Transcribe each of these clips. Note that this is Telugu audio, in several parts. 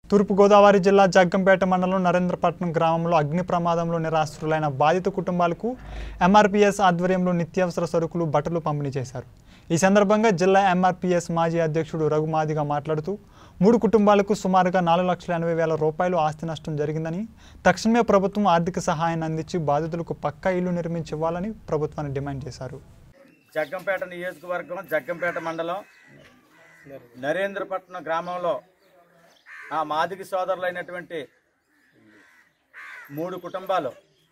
తూర్పుగోదావరి జిల్లా జగ్గంపేట మండలం నరేంద్రపట్నం గ్రామంలో అగ్ని ప్రమాదంలో నిరాశ్రులైన బాధిత కుటుంబాలకు ఎంఆర్పీఎస్ ఆధ్వర్యంలో నిత్యావసర సరుకులు బట్టలు పంపిణీ చేశారు ఈ సందర్భంగా జిల్లా ఎంఆర్పీఎస్ మాజీ అధ్యక్షుడు రఘుమాదిగా మాట్లాడుతూ మూడు కుటుంబాలకు సుమారుగా నాలుగు లక్షల ఎనభై వేల రూపాయలు ఆస్తి నష్టం జరిగిందని తక్షణమే ప్రభుత్వం ఆర్థిక సహాయాన్ని అందించి బాధితులకు పక్కా ఇల్లు నిర్మించి ఇవ్వాలని ప్రభుత్వాన్ని డిమాండ్ చేశారు జగ్గంపేట నియోజకవర్గం జగ్గంపేట మండలం నరేంద్రపట్నం గ్రామంలో ఆ మాదిగ సోదరులైనటువంటి మూడు కుటుంబాలు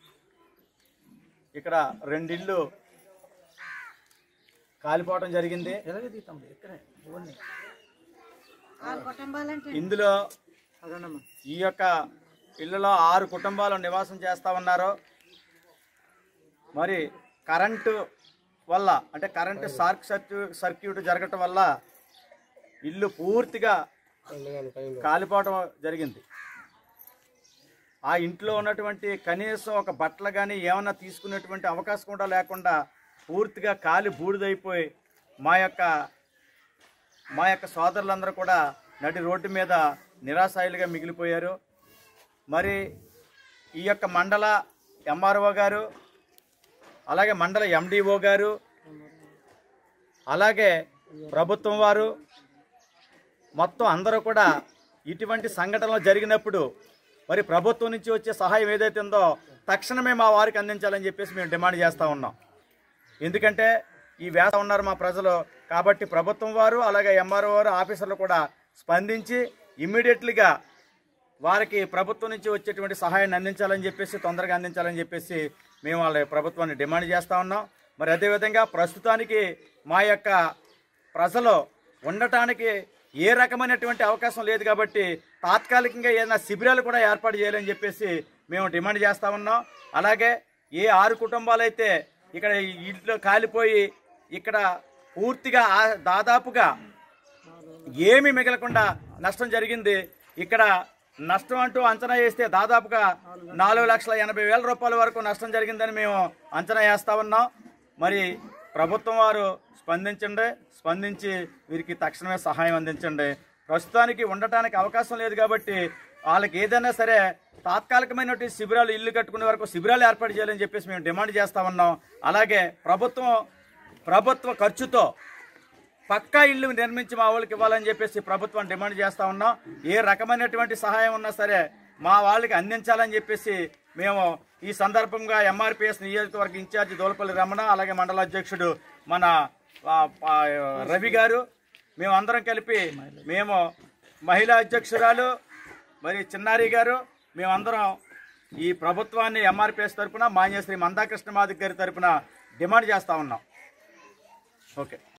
ఇక్కడ రెండిళ్ళు కాలిపోవటం జరిగింది ఇందులో ఈ యొక్క ఇళ్ళలో ఆరు కుటుంబాలు నివాసం చేస్తా ఉన్నారు మరి కరెంటు వల్ల అంటే కరెంటు షార్క్ సర్క్యూ సర్క్యూట్ జరగటం వల్ల ఇల్లు పూర్తిగా కాలిపోవటం జరిగింది ఆ ఇంట్లో ఉన్నటువంటి కనీసం ఒక బట్టలు కానీ ఏమన్నా తీసుకునేటువంటి అవకాశం కూడా లేకుండా పూర్తిగా కాలి బూడిదైపోయి మా యొక్క మా యొక్క సోదరులందరూ కూడా నడి రోడ్డు మీద నిరాశాయులుగా మిగిలిపోయారు మరి ఈ యొక్క మండల ఎంఆర్ఓ గారు అలాగే మండల ఎండిఓ గారు అలాగే ప్రభుత్వం వారు మొత్తం అందరూ కూడా ఇటువంటి సంఘటనలు జరిగినప్పుడు మరి ప్రభుత్వం నుంచి వచ్చే సహాయం ఏదైతే ఉందో తక్షణమే మా వారికి అందించాలని చెప్పేసి మేము డిమాండ్ చేస్తూ ఉన్నాం ఎందుకంటే ఈ వేస ఉన్నారు మా ప్రజలు కాబట్టి ప్రభుత్వం వారు అలాగే ఎంఆర్ఓ వారు ఆఫీసర్లు కూడా స్పందించి ఇమ్మీడియట్లీగా వారికి ప్రభుత్వం నుంచి వచ్చేటువంటి సహాయాన్ని అందించాలని చెప్పేసి తొందరగా అందించాలని చెప్పేసి మేము వాళ్ళ ప్రభుత్వాన్ని డిమాండ్ చేస్తూ ఉన్నాం మరి అదేవిధంగా ప్రస్తుతానికి మా యొక్క ప్రజలు ఉండటానికి ఏ రకమైనటువంటి అవకాశం లేదు కాబట్టి తాత్కాలికంగా ఏదైనా శిబిరాలు కూడా ఏర్పాటు చేయాలని చెప్పేసి మేము డిమాండ్ చేస్తూ ఉన్నాం అలాగే ఏ ఆరు కుటుంబాలు అయితే ఇక్కడ ఈ ఇంట్లో కాలిపోయి ఇక్కడ పూర్తిగా ఆ- దాదాపుగా ఏమీ మిగలకుండా నష్టం జరిగింది ఇక్కడ నష్టం అంటూ అంచనా వేస్తే దాదాపుగా నాలుగు లక్షల ఎనభై వేల రూపాయల వరకు నష్టం జరిగిందని మేము అంచనా వేస్తా ఉన్నాం మరి ప్రభుత్వం వారు స్పందించండి స్పందించి వీరికి తక్షణమే సహాయం అందించండి ప్రస్తుతానికి ఉండటానికి అవకాశం లేదు కాబట్టి వాళ్ళకి ఏదైనా సరే తాత్కాలికమైనటువంటి శిబిరాలు ఇల్లు కట్టుకునే వరకు శిబిరాలు ఏర్పాటు చేయాలని చెప్పేసి మేము డిమాండ్ చేస్తా ఉన్నాం అలాగే ప్రభుత్వం ప్రభుత్వ ఖర్చుతో పక్కా ఇల్లు నిర్మించి మా వాళ్ళకి ఇవ్వాలని చెప్పేసి ప్రభుత్వం డిమాండ్ చేస్తా ఉన్నాం ఏ రకమైనటువంటి సహాయం ఉన్నా సరే మా వాళ్ళకి అందించాలని చెప్పేసి మేము ఈ సందర్భంగా ఎంఆర్పిఎస్ నియోజకవర్గ ఇన్ఛార్జి దోలపల్లి రమణ అలాగే మండల అధ్యక్షుడు మన ఆ, ఆ, రవి గారు మేము అందరం కలిపి మేము మహిళా అధ్యక్షురాలు మరి చిన్నారి గారు మేమందరం ఈ ప్రభుత్వాన్ని ఎంఆర్పిఎస్ తరపున మాన్యశ్రీ మందాకృష్ణ మాదిక్ గారి తరపున డిమాండ్ చేస్తా ఉన్నాం ఓకే